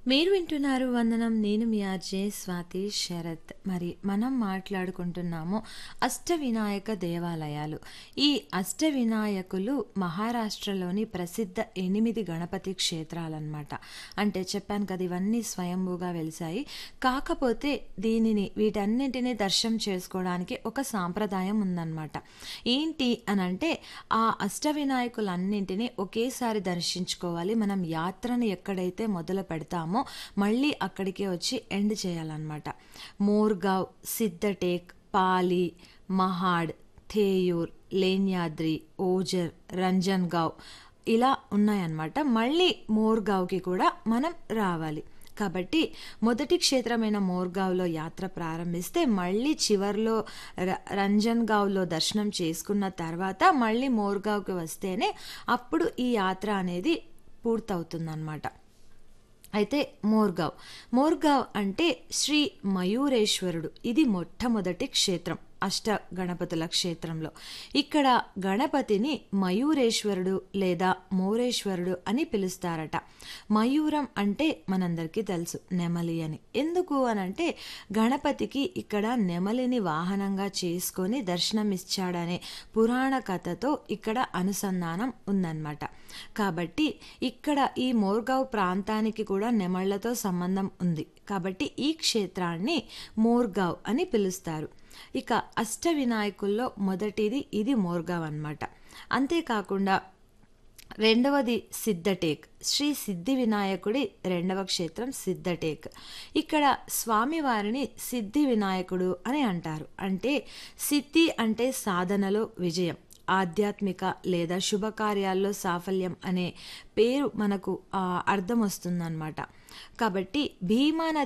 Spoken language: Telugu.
మీరు వింటున్నారు వందనం నేను మీ ఆర్జే స్వాతి శరత్ మరి మనం మాట్లాడుకుంటున్నాము అష్టవినాయక దేవాలయాలు ఈ అష్టవినాయకులు మహారాష్ట్రలోని ప్రసిద్ధ ఎనిమిది గణపతి క్షేత్రాలన్నమాట అంటే చెప్పాను కదా ఇవన్నీ స్వయంభూగా వెలిసాయి కాకపోతే దీనిని వీటన్నింటినీ దర్శనం చేసుకోవడానికి ఒక సాంప్రదాయం ఉందన్నమాట ఏంటి అని అంటే ఆ అష్టవినాయకులన్నింటినీ ఒకేసారి దర్శించుకోవాలి మనం యాత్రను ఎక్కడైతే మొదలు పెడతామో మళ్ళీ అక్కడికే వచ్చి ఎండ్ చేయాలన్నమాట మోర్గావ్ సిద్ధటేక్ పాలి మహాడ్ థేయూర్ లేన్యాద్రి ఓజర్ రంజన్గావ్ ఇలా ఉన్నాయన్నమాట మళ్ళీ మోర్గావ్కి కూడా మనం రావాలి కాబట్టి మొదటి క్షేత్రమైన మోర్గావ్లో యాత్ర ప్రారంభిస్తే మళ్ళీ చివర్లో ర రంజన్గావ్లో దర్శనం చేసుకున్న తర్వాత మళ్ళీ మోర్గావ్కి వస్తేనే అప్పుడు ఈ యాత్ర అనేది పూర్తవుతుందన్నమాట అయితే మోర్గావ్ మోర్గావ్ అంటే శ్రీ మయూరేశ్వరుడు ఇది మొట్టమొదటి క్షేత్రం అష్ట గణపతుల క్షేత్రంలో ఇక్కడ గణపతిని మయూరేశ్వరుడు లేదా మోరేశ్వరుడు అని పిలుస్తారట మయూరం అంటే మనందరికీ తెలుసు నెమలి అని ఎందుకు అనంటే గణపతికి ఇక్కడ నెమలిని వాహనంగా చేసుకొని దర్శనమిచ్చాడనే పురాణ కథతో ఇక్కడ అనుసంధానం ఉందన్నమాట కాబట్టి ఇక్కడ ఈ మోర్గావ్ ప్రాంతానికి కూడా నెమళ్లతో సంబంధం ఉంది కాబట్టి ఈ క్షేత్రాన్ని మోర్గావ్ అని పిలుస్తారు ఇక అష్టవినాయకుల్లో మొదటిది ఇది మోర్గావ్ అన్నమాట అంతేకాకుండా రెండవది సిద్ధటేక్ శ్రీ సిద్ధి వినాయకుడి రెండవ క్షేత్రం సిద్ధటేక్ ఇక్కడ స్వామివారిని సిద్ధి వినాయకుడు అని అంటారు అంటే సిద్ధి అంటే సాధనలో విజయం ఆధ్యాత్మిక లేదా శుభకార్యాల్లో సాఫల్యం అనే పేరు మనకు అర్థం వస్తుందన్నమాట కాబట్టి భీమా